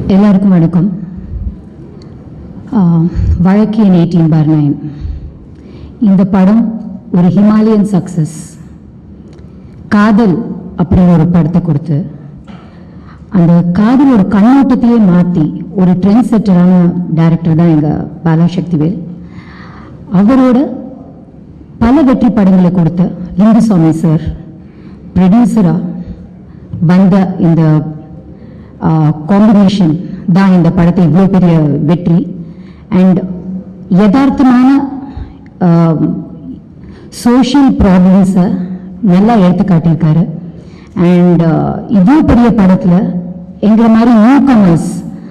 எல்லாருக்கும் வணக்கம் ஆஹ், வழக்கியன் எயிட்டீன் பார் நைன் இந்த படம் ஒரு ஹிமாலயன் சக்சஸ் காதல் அப்படின்னு ஒரு படத்தை கொடுத்து அந்த காதலோட கண்ணோட்டத்தையே மாற்றி ஒரு ட்ரெண்ட் செட்டரான டைரக்டர் தான் எங்கள் பாலாசக்திவேல் அவரோட பல வெற்றி படங்களை கொடுத்த லிங்குசாமி சார் ப்ரொடியூசராக வந்த இந்த காம்பினேஷன் தான் இந்த படத்தை இவ்வளோ பெரிய வெற்றி அண்ட் யதார்த்தமான சோஷியல் ப்ராப்ளம்ஸை நல்லா எடுத்து காட்டியிருக்காரு அண்ட் இவ்வளோ பெரிய படத்தில் எங்களை மாதிரி நியூ கமர்ஸ்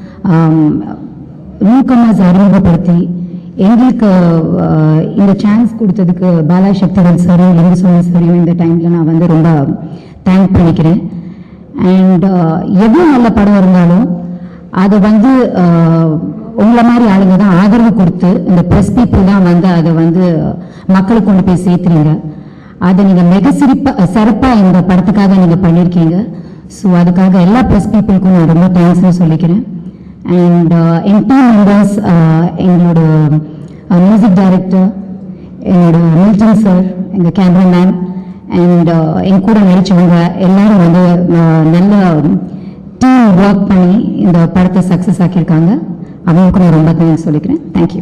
நியூ கமர்ஸ் அறிமுகப்படுத்தி எங்களுக்கு ஆஹ், இந்த சான்ஸ் கொடுத்ததுக்கு பாலா சக்திவேல் சாரும் லிங்குசாமி சாரையும் இந்த டைமில் நான் வந்து ரொம்ப தேங்க் பண்ணிக்கிறேன் அண்ட் எவ்வளோ நல்ல படம் இருந்தாலும் அதை வந்து ஆஹ், உங்களை மாதிரி ஆளுங்க தான் ஆதரவு கொடுத்து இந்த ப்ரெஸ் பீப்புள் தான் வந்து அதை வந்து மக்களுக்கு கொண்டு போய் சேர்த்துறீங்க அதை நீங்கள் மிக சிறப்பாக சிறப்பாக இந்த படத்துக்காக நீங்கள் பண்ணியிருக்கீங்க ஸோ அதுக்காக எல்லா ப்ரெஸ் பீப்புளுக்கும் நான் ரொம்ப தேங்க்ஸ்னு சொல்லிக்கிறேன் அண்ட் என் டீம் மெம்பர்ஸ் எங்களோட மியூசிக் டைரக்டர் என்னோட மில்டன் சார் எங்கள் கேமராமேன் அண்ட் என் கூட நடிச்சவங்க எல்லாரும் வந்து அஹ், நல்ல டீம் ஒர்க் பண்ணி இந்த படத்தை சக்ஸஸ் ஆக்கியிருக்காங்க அவங்களுக்கு நான் ரொம்ப தேங்க்ஸ் சொல்லிக்கிறேன் தேங்க்யூ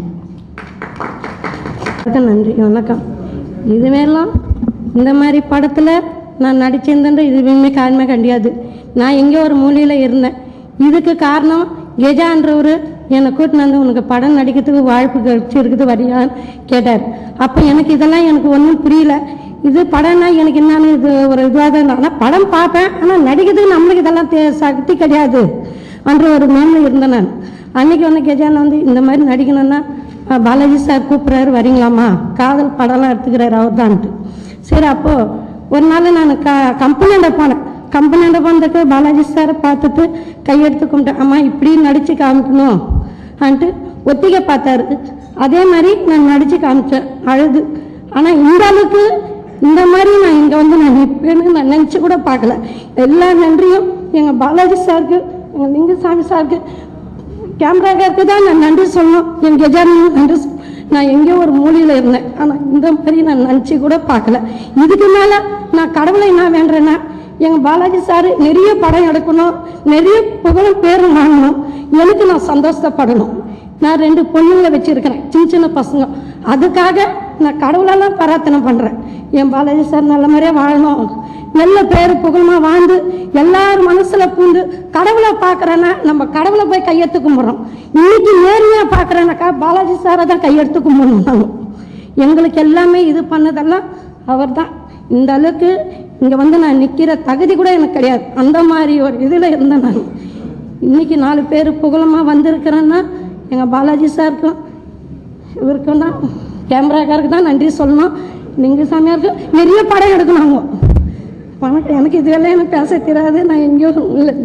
வணக்கம் நன்றி வணக்கம் இதுவேலாம் இந்த மாதிரி படத்தில் நான் நடிச்சிருந்தேன்ற இதுவுமே காரணமே கிடையாது நான் எங்கேயோ ஒரு மூலையில் இருந்தேன் இதுக்கு காரணம் கெஜான்றவர் என்னை கூட்டின்னு வந்து உனக்கு படம் நடிக்கிறதுக்கு வாய்ப்பு கிடைச்சிருக்குது வரியான்னு கேட்டார் அப்போ எனக்கு இதெல்லாம் எனக்கு ஒன்றும் புரியல இது படம்னா எனக்கு என்னன்னு இது ஒரு இதுவாக தான் இருந்தது. ஆனால் படம் பார்ப்பேன் ஆனால் நடிக்கிறதுக்கு நம்மளுக்கு இதெல்லாம் தே- சக்தி கிடையாது என்ற ஒரு மேன்மை இருந்தேன் நான் அன்னைக்கு வந்து கெஜான் வந்து இந்த மாதிரி நடிக்கணும்னா அஹ், பாலாஜி சார் கூப்பிட்றாரு வரீங்களாம்மா காதல் படம்லாம் எடுத்துக்கிறாரு அவர் தான்ட்டு சரி அப்போ ஒரு நாள் நான் க கம்பெனியாண்ட போனேன் கம்பெனியாண்ட போனதுக்கு பாலாஜி சாரை பார்த்துட்டு கையெடுத்து கும்பிட்டேன் அம்மா இப்படி நடிச்சு காமிக்கணும் ஆன்ட்டு ஒத்திகை பார்த்தாரு அதே மாதிரி நான் நடிச்சு காமிச்சேன் அழுது ஆனால் இந்த அளவுக்கு இந்த மாதிரி நான் இங்கே வந்து நான் நிற்பேன்னு நான் நினச்சி கூட பார்க்கல எல்லா நன்றியும் எங்கள் பாலாஜி சாருக்கு எங்கள் லிங்குசாமி சாருக்கு கேமராக்காருக்கு தான் நான் நன்றி சொல்லணும் என் கெஜானுக்கு நன்றி சொல்~ நான் எங்கேயோ ஒரு மூலையில் இருந்தேன் ஆனால் இந்த மாதிரி நான் நினச்சி கூட பார்க்கல இதுக்கு மேலே நான் கடவுளை என்ன வேண்டுறேன்னா எங்கள் பாலாஜி சார் நிறைய படம் எடுக்கணும் நிறைய புகழும் பேரும் வாங்கணும் எனக்கு நான் சந்தோஷப்படணும் நான் ரெண்டு பொண்ணுங்களை வச்சிருக்கிறேன் சின்ன சின்ன பசங்க அதுக்காக நான் கடவுளெல்லாம் பிரார்த்தனை பண்ணுறேன் என் பாலாஜி சார் நல்ல மாதிரியே வாழணும் நல்ல பேர் புகழமா வாழ்ந்து எல்லாரும் மனசுல பூந்து கடவுளை பார்க்கறேன்னா நம்ம கடவுளை போய் கையெடுத்து கும்பிட்றோம் இன்னைக்கு நேர்மையா பார்க்கறேனாக்கா பாலாஜி சாரை தான் கையெடுத்து கும்பிடணும் நாங்க. எங்களுக்கு எல்லாமே இது பண்ணதெல்லாம் அவர் தான் இந்த அளவுக்கு இங்க வந்து நான் நிக்கிற தகுதி கூட எனக்கு கிடையாது அந்த மாதிரி ஒரு இதுல இருந்தேன் நான் இன்னைக்கு நாலு பேர் புகழமா வந்திருக்கிறேன்னா எங்க பாலாஜி சாருக்கும் இவருக்கும் தான் கேமராக்காருக்கு தான் நன்றி சொல்லணும் லிங்குசாமியாருக்கு நிறைய படம் எடுக்கணும் அவங்க வணக்கம் எனக்கு இதுவெல்லாம் எனக்கு பேச தெரியாது நான் எங்கேயோ இல்லை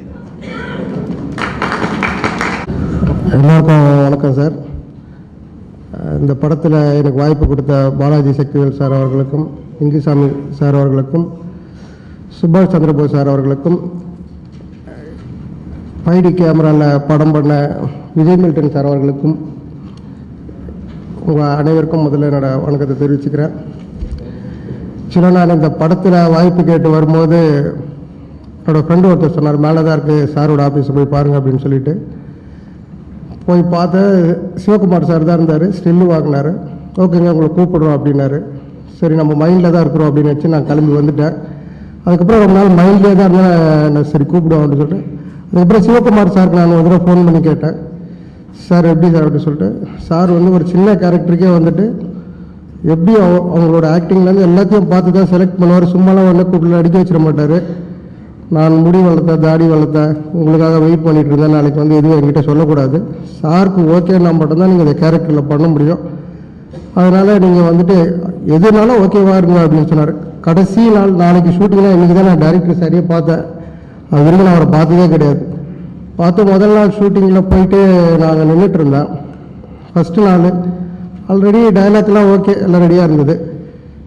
எல்லாருக்கும் வணக்கம் சார் அஹ் இந்த படத்தில் எனக்கு வாய்ப்பு கொடுத்த பாலாஜி சக்திவேல் சார் அவர்களுக்கும் இங்குசாமி சார் அவர்களுக்கும் சுபாஷ் சந்திரபோஸ் சார் அவர்களுக்கும் ஃபைடி கேமராவில் படம் பண்ண விஜய் மில்டன் சார் அவர்களுக்கும் உங்கள் அனைவருக்கும் முதல்ல என்னோட வணக்கத்தை தெரிவிச்சுக்கிறேன் சில நான் இந்த படத்தில் வாய்ப்பு கேட்டு வரும்போது என்னோட ஃப்ரெண்டு ஒருத்தர் சொன்னார் மேலே தான் இருக்குது சாரோட ஆஃபீஸை போய் பாருங்க அப்படின்னு சொல்லிட்டு போய் பார்த்த சிவகுமார் சார் தான் இருந்தார் ஸ்டில்லு வாங்கினார் ஓகேங்க உங்களை கூப்பிடுறோம் அப்படின்னாரு சரி நம்ம மைண்டில் தான் இருக்கிறோம் அப்படின்னு வச்சு நான் கிளம்பி வந்துட்டேன் அதுக்கப்புறம் ரொம்ப நாள் மைண்ட்லேயே தான் இருந்தேன் நான் சரி கூப்பிடுவோம் அப்படின்னு சொல்லிட்டு அதுக்கப்புறம் சிவகுமார் சாருக்கு நான் ஒரு தடவை ஃபோன் பண்ணி கேட்டேன் சார் எப்படி சார் அப்படின்னு சொல்லிட்டு சார் வந்து ஒரு சின்ன கேரக்டருக்கே வந்துட்டு எப்படி அவ- அவங்களோட ஆக்டிங்லேருந்து எல்லாத்தையும் பார்த்து தான் செலக்ட் பண்ணுவார் சும்மாலாம் ஒன்று கூப்பிட்டு அடிக்க வச்சிட மாட்டார் நான் முடி வளர்த்தேன் தாடி வளர்த்தேன் உங்களுக்காக வெயிட் பண்ணிட்டு இருந்தேன் நாளைக்கு வந்து எதுவும் என்கிட்ட சொல்லக்கூடாது சாருக்கு ஓகேனா மட்டும்தான் நீங்கள் இந்த கேரக்டரில் பண்ண முடியும் அதனால் நீங்கள் வந்துட்டு எதுனாலும் ஓகேவா இருங்க அப்படின்னு சொன்னார் கடைசி நாள் நாளைக்கு ஷூட்டிங்னா இன்றைக்கி தான் நான் டேரக்டர் சரியாக பார்த்தேன் அது வரைக்கும் நான் அவரை பார்த்ததே கிடையாது பார்த்து முதல் நாள் ஷூட்டிங்கில் போயிட்டு நாங்கள் நின்றுட்டு இருந்தேன் ஃபஸ்ட்டு நாள் ஆல்ரெடி டைலாக்லாம் ஓகே எல்லாம் ரெடியாக இருந்தது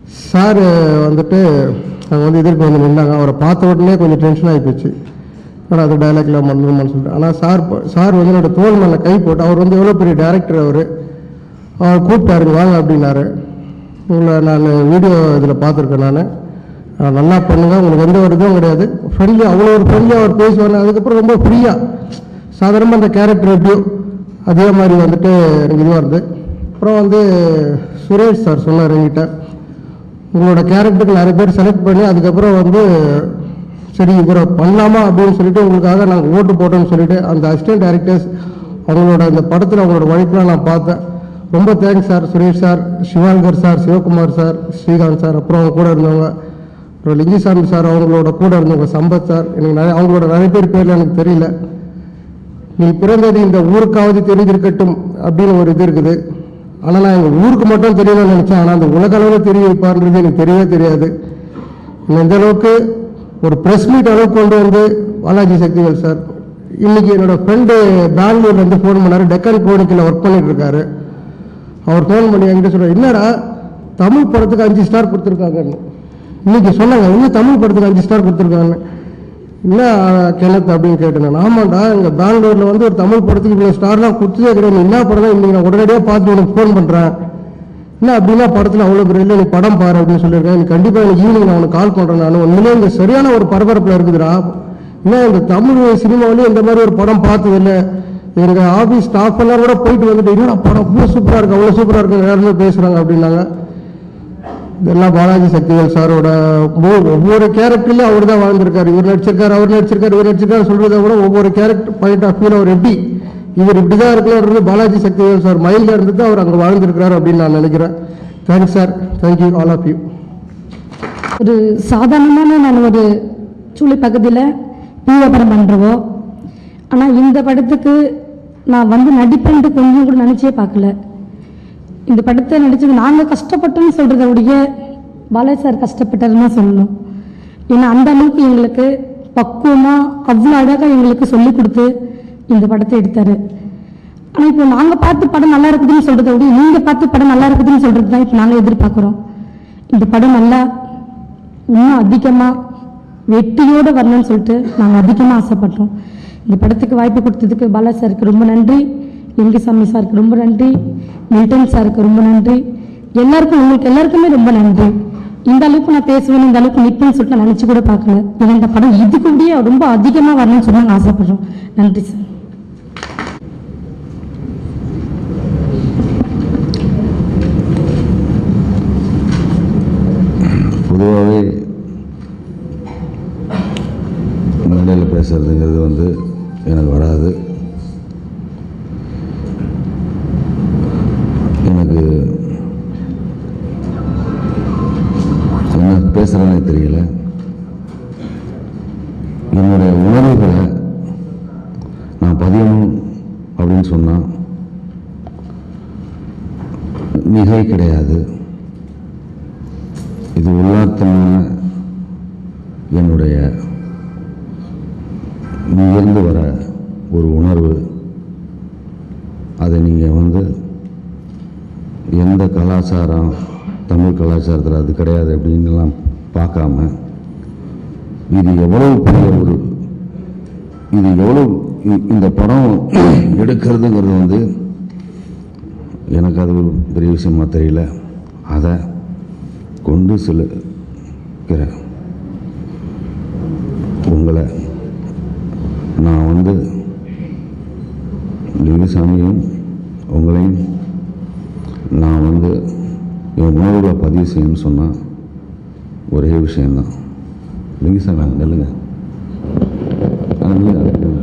சார் வந்துட்டு அவங்க வந்து எதிர்ப்பு வந்து நின்னாங்க அவரை பார்த்த உடனே கொஞ்சம் டென்ஷன் ஆகி போச்சு ஆனால் அது டைலாக்லாம் பண்ணணும்னு சொல்லிட்டு ஆனால் சார் ப- சார் வந்து என்னோட தோல் மேலே கை போட்டு அவர் வந்து எவ்வளோ பெரிய டேரக்டர் அவர் அவர் கூப்பிட்டாருங்க வாங்க அப்படின்னாரு உங்களை நான் வீடியோ இதில் பார்த்துருக்கேன் நான் நல்லா பண்ணுங்க உங்களுக்கு எந்த ஒரு இதுவும் கிடையாது ஃப்ரெண்ட்லி அவ்வளோ ஒரு ஃப்ரெண்ட்லியாக அவர் பேசுவார் அதுக்கப்புறம் ரொம்ப ஃப்ரீயாக சாதாரணமாக அந்த கேரக்டர் எப்படியோ அதே மாதிரி வந்துட்டு எனக்கு இதுவாக இருந்தது அப்புறம் வந்து சுரேஷ் சார் சொன்னார் என்கிட்ட உங்களோட கேரக்டருக்கு நிறைய பேர் செலக்ட் பண்ணி அதுக்கப்புறம் வந்து சரி இவரை பண்ணலாமா அப்படின்னு சொல்லிட்டு உங்களுக்காக நாங்கள் ஓட்டு போட்டோம்னு சொல்லிட்டு அந்த அசிஸ்டன்ட் டைரக்டர்ஸ் அவங்களோட இந்த படத்தில் அவங்களோட உழைப்பெலாம் நான் பார்த்தேன் ரொம்ப thanks sir Suresh sir Sivankar sir Sivakumar sir Srikanth sir அப்புறம் அவங்க கூட இருந்தவங்க அப்புறம் லிங்கிசாமி சார் அவங்களோட கூட இருந்தவங்க சம்பத் சார் எனக்கு நிறைய அவங்களோட நிறைய பேர் பேர்ல எனக்கு தெரியல நீ பிறந்தது இந்த ஊருக்காவது தெரிஞ்சிருக்கட்டும் அப்படின்னு ஒரு இது இருக்குது ஆனால் நான் எங்கள் ஊருக்கு மட்டும் தெரியணும்னு நினச்சேன் ஆனால் அந்த உலக அளவில் தெரிய வைப்பார்ன்றது எனக்கு தெரியவே தெரியாது இன்னும் இந்த அளவுக்கு ஒரு ப்ரெஸ் மீட் அளவுக்கு கொண்டு வந்து பாலாஜி சக்திவேல் சார் இன்னைக்கு என்னோட ஃப்ரெண்டு பெங்களூர்லேருந்து ஃபோன் பண்ணாரு டெக்கன் கோடிக்கில் ஒர்க் பண்ணிட்டு இருக்காரு அவர் ஃபோன் பண்ணி என்கிட்ட சொல்றாரு என்னடா தமிழ் படத்துக்கு அஞ்சு ஸ்டார் கொடுத்துருக்காங்கன்னு இன்னைக்கு சொன்னாங்க இன்னும் தமிழ் படத்துக்கு அஞ்சு ஸ்டார் கொடுத்துருக்காங்க என்ன கிணத்து அப்படின்னு கேட்டேன் நான். ஆமாண்டா இங்கே பெங்களூரில் வந்து ஒரு தமிழ் படத்துக்கு இவ்வளோ ஸ்டார்லாம் கொடுத்ததே கிடையாது நீ என்ன படம் தான் இன்னைக்கு நான் உடனடியாக பார்த்து உனக்கு ஃபோன் பண்ணுறேன் என்ன அப்படின்னா படத்தில் அவ்வளோ பெரிய இல்லை நீ படம் பாரு அப்படின்னு சொல்லியிருக்கேன் நீ கண்டிப்பாக எனக்கு ஈவினிங் நான் உனக்கு கால் பண்ணுறேன் நான் உண்மையிலே இங்கே சரியான ஒரு பரபரப்பில் இருக்குதுடா என்ன இந்த தமிழ் சினிமாவிலேயே இந்த மாதிரி ஒரு படம் பார்த்தது இல்லை எங்கள் ஆஃபீஸ் ஸ்டாஃப் எல்லாம் கூட போயிட்டு வந்துட்டு என்னடா படம் அவ்வளோ சூப்பராக இருக்கு அவ்வளோ சூப்பராக இருக்கு எல்லாருமே பேசுகிறாங்க அப்படின்னாங்க இதெல்லாம் பாலாஜி சக்திவேல் சாரோட ஒவ்வொரு- ஒவ்வொரு கேரக்டர்லயும் அவர் தான் வாழ்ந்திருக்காரு இவர் நடிச்சிருக்காரு அவர் நடிச்சிருக்காரு இவர் நடிச்சிருக்காரு சொல்றதை விட ஒவ்வொரு கேரக்டர் பாயிண்ட் ஆஃப் வியூல அவர் எப்படி இவர் இப்படிதான் இருக்கலாம்ன்றது பாலாஜி சக்திவேல் சார் மைண்ட்ல இருந்து தான் அவர் அங்க வாழ்ந்திருக்கிறாரு அப்படின்னு நான் நினைக்கிறேன் thanks sir thank you all of you ஒரு சாதாரணமான நான் ஒரு சூளை பகுதியில் பூவபரம் பண்ணுறவோ ஆனால் இந்த படத்துக்கு நான் வந்து நடிப்பேன்ட்டு கொஞ்சம் கூட நினச்சே பார்க்கல இந்த படத்தை நடிச்சது நாங்கள் கஷ்டப்பட்டோம்னு சொல்கிறத விட பாலாஜி சார் கஷ்டப்பட்டாருன்னு தான் சொல்லணும் ஏன்னா அந்த அளவுக்கு எங்களுக்கு பக்குவமாக அவ்வளோ அழகாக எங்களுக்கு சொல்லி கொடுத்து இந்த படத்தை எடுத்தார் ஆனால் இப்போ நாங்கள் பார்த்து படம் நல்லா இருக்குதுன்னு சொல்கிறத விட நீங்கள் பார்த்து படம் நல்லா இருக்குதுன்னு சொல்கிறது தான் இப்போ நாங்கள் எதிர்பார்க்குறோம் இந்த படம் நல்லா இன்னும் அதிகமாக வெற்றியோடு வரணும்னு சொல்லிட்டு நாங்கள் அதிகமாக ஆசைப்பட்டோம் இந்த படத்துக்கு வாய்ப்பு கொடுத்ததுக்கு பாலா சாருக்கு ரொம்ப நன்றி லிங்கசாமி சாருக்கு ரொம்ப நன்றி மில்டன் சாருக்கு ரொம்ப நன்றி எல்லாருக்கும் உங்களுக்கு எல்லாருக்குமே ரொம்ப நன்றி இந்த அளவுக்கு நான் பேசுவேன் இந்த அளவுக்கு நிற்பேன்னு சொல்லிட்டு நான் நினச்சி கூட பார்க்கல ஏன்னா இந்த படம் இதுக்கு கூடயே ரொம்ப அதிகமாக வரணும்னு சொல்லி நாங்கள் ஆசைப்படுறோம் நன்றி சார் பொதுவாகவே மேடையில் பேசுறதுங்கிறது வந்து எனக்கு வராது எனக்கு என்ன பேசுகிறேன்னே தெரியல என்னுடைய உணர்வுகளை நான் பதியணும் அப்படின்னு சொன்னால் மிகை கிடையாது இது உள்ளார்த்தமான என்னுடைய இங்கிருந்து வர ஒரு உணர்வு அதை நீங்கள் வந்து எந்த கலாச்சாரம் தமிழ் கலாச்சாரத்தில் அது கிடையாது அப்படின்னுலாம் பார்க்காம இது எவ்வளவு பெரிய ஒரு இது எவ்வளவு இ- இந்த படம் எடுக்கிறதுங்கிறது வந்து எனக்கு அது ஒரு பெரிய விஷயமா தெரியல அதை கொண்டு செலுக்கிற உங்களை நான் வந்து லிங்கசாமியும் உங்களையும் நான் வந்து என் உணர்வுகளை பதிவு செய்யணும்னு சொன்னால் ஒரே விஷயம்தான் லிங்கசாமி அங்கே நெல்லுங்க அங்கே நில்லுங்க, அங்கே நில்லுங்க.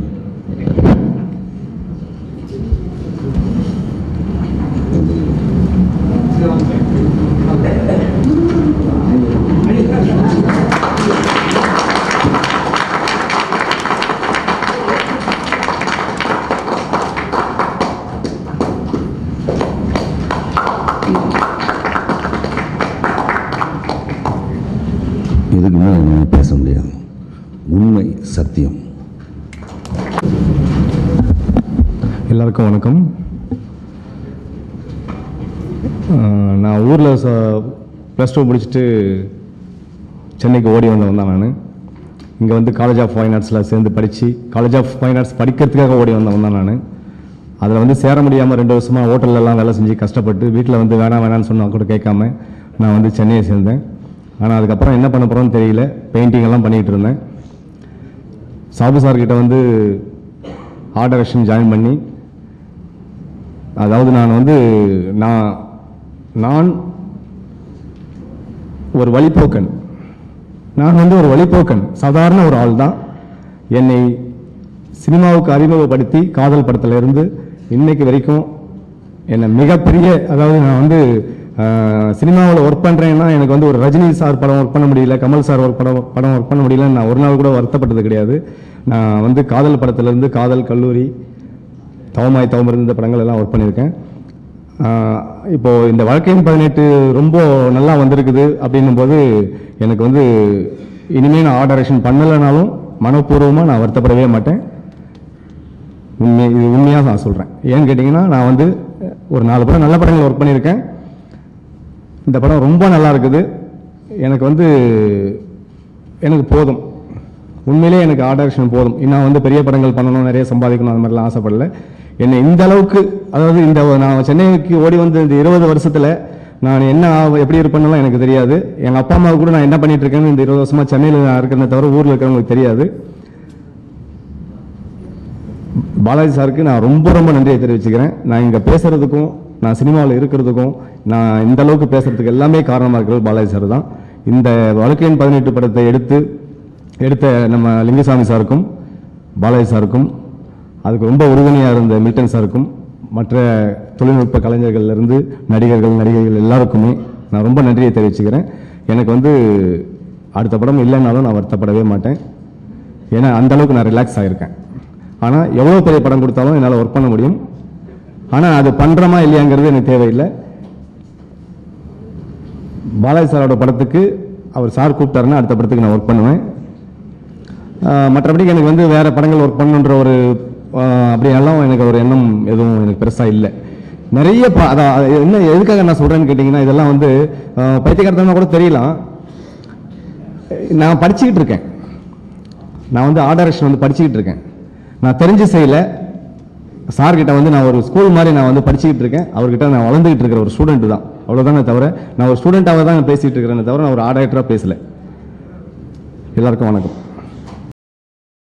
இதுக்கு மேலே என்னால் பேச முடியாது உண்மை சத்தியம் எல்லாருக்கும் வணக்கம் அஹ் நான் ஊரில் ப்ளஸ் டூ முடிச்சுட்டு சென்னைக்கு ஓடி வந்தவன் தான் நான் இங்கே வந்து காலேஜ் ஆஃப் ஃபைன் ஆர்ட்ஸில் சேர்ந்து படித்து காலேஜ் ஆஃப் ஃபைன் ஆர்ட்ஸ் படிக்கிறதுக்காக ஓடி வந்தவன் தான் நான் அதில் வந்து சேர முடியாமல் ரெண்டு வருஷமாக ஹோட்டல்லலாம் வேலை செஞ்சு கஷ்டப்பட்டு வீட்டில் வந்து வேணாம் வேணாம்னு சொன்னா கூட கேட்காம நான் வந்து சென்னையை சேர்ந்தேன் ஆனால் அதுக்கப்புறம் என்ன பண்ண போகிறோன்னு தெரியல பெயிண்டிங் எல்லாம் பண்ணிகிட்டு இருந்தேன் சாபு சார் கிட்ட வந்து ஆர்ட் டைரக்ஷன் ஜாயின் பண்ணி அதாவது நான் வந்து நான் நான் ஒரு வழிப்போக்கன் நான் வந்து ஒரு வழிப்போக்கன் சாதாரண ஒரு ஆள் தான் என்னை சினிமாவுக்கு அறிமுகப்படுத்தி காதல் படத்துல இருந்து இன்னைக்கு வரைக்கும் என்னை மிகப்பெரிய அதாவது நான் வந்து சினிமாவில் ஒர்க் பண்ணுறேன்னா எனக்கு வந்து ஒரு ரஜினி சார் படம் ஒர்க் பண்ண முடியல கமல் சார் ஒர்க் படம் படம் ஒர்க் பண்ண முடியல நான் ஒரு நாள் கூட வருத்தப்பட்டது கிடையாது நான் வந்து காதல் படத்துலேருந்து காதல் கல்லூரி தவமாய் தவம் இருந்த படங்கள் எல்லாம் ஒர்க் பண்ணியிருக்கேன் ஆஹ் இப்போ இந்த வாழ்க்கையின் பதினெட்டு ரொம்ப நல்லா வந்திருக்குது அப்படின்னும் போது எனக்கு வந்து இனிமேல் நான் ஆர்ட் டைரக்ஷன் பண்ணலைனாலும் மனப்பூர்வமாக நான் வருத்தப்படவே மாட்டேன் உண்மை இது உண்மையாக நான் சொல்கிறேன் ஏன்னு கேட்டிங்கன்னா நான் வந்து ஒரு நாலு படம் நல்ல படங்கள் ஒர்க் பண்ணியிருக்கேன் இந்த படம் ரொம்ப நல்லா இருக்குது எனக்கு வந்து எனக்கு போதும் உண்மையிலேயே எனக்கு ஆர்ட் டைரக்ஷன் போதும் இன்னும் வந்து பெரிய படங்கள் பண்ணணும் நிறைய சம்பாதிக்கணும் அந்த மாதிரிலாம் ஆசைப்படல என்னை இந்த அளவுக்கு அதாவது இந்த நான் சென்னைக்கு ஓடி வந்த இந்த இருபது வருஷத்துல நான் என்ன ஆவ- எப்படி இருப்பேன்னுலாம் எனக்கு தெரியாது எங்க அப்பா அம்மா கூட நான் என்ன பண்ணிட்டு இருக்கேன்னு இந்த இருபது வருஷமா சென்னையில் நான் இருக்கிறத தவிர ஊர்ல இருக்கிறவங்களுக்கு தெரியாது பாலாஜி சாருக்கு நான் ரொம்ப ரொம்ப நன்றியை தெரிவிச்சுக்கிறேன் நான் இங்க பேசுறதுக்கும் நான் சினிமாவில் இருக்கிறதுக்கும் நான் இந்த அளவுக்கு பேசுறதுக்கு எல்லாமே காரணமா இருக்கிறது பாலாஜி சார் தான் இந்த வாழ்க்கையின் பதினெட்டு படத்தை எடுத்து எடுத்த நம்ம லிங்குசாமி சாருக்கும் பாலாஜி சாருக்கும் அதுக்கு ரொம்ப உறுதுணையாக இருந்த மில்டன் சாருக்கும் மற்ற தொழில்நுட்ப கலைஞர்கள்ல இருந்து நடிகர்கள் நடிகைகள் எல்லாருக்குமே நான் ரொம்ப நன்றியை தெரிவிச்சுக்கிறேன் எனக்கு வந்து அடுத்த படம் இல்லைன்னாலும் நான் வருத்தப்படவே மாட்டேன் ஏன்னா அந்த அளவுக்கு நான் ரிலாக்ஸ் ஆகிருக்கேன் ஆனால் எவ்வளோ பெரிய படம் கொடுத்தாலும் என்னால் ஒர்க் பண்ண முடியும் ஆனால் அது பண்ணுறோமா இல்லையாங்கிறது எனக்கு தேவையில்லை பாலாஜி சாரோட படத்துக்கு அவர் சார் கூப்பிட்டாருன்னா அடுத்த படத்துக்கு நான் ஒர்க் பண்ணுவேன் ஆஹ் மற்றபடி எனக்கு வந்து வேற படங்கள் ஒர்க் பண்ணுன்ற ஒரு ஆஹ் அப்படியெல்லாம் எனக்கு ஒரு எண்ணம் எதுவும் எனக்கு பெருசா இல்லை நிறைய ப- அதான் அது என்ன எதுக்காக நான் சொல்றேன்னு கேட்டிங்கன்னா இதெல்லாம் வந்து ஆஹ் பைத்தியக்காரத்தனமா கூட தெரியலாம் நான் படிச்சுக்கிட்டு இருக்கேன் நான் வந்து ஆர்ட் டைரக்ஷன் வந்து படிச்சுக்கிட்டு இருக்கேன் நான் தெரிஞ்சு செய்யல சார் கிட்ட வந்து நான் ஒரு ஸ்கூல் மாதிரி நான் வந்து படிச்சுக்கிட்டு இருக்கேன் அவர்கிட்ட நான் வளர்ந்துகிட்டு இருக்கிற ஒரு ஸ்டூடெண்ட் தான் அவ்வளவுதானே தவிர நான் ஒரு ஸ்டூடெண்டாக தான் பேசிட்டு இருக்கிறேனே தவிர நான் ஒரு ஆர்ட் டைரக்டராக பேசல எல்லாருக்கும் வணக்கம்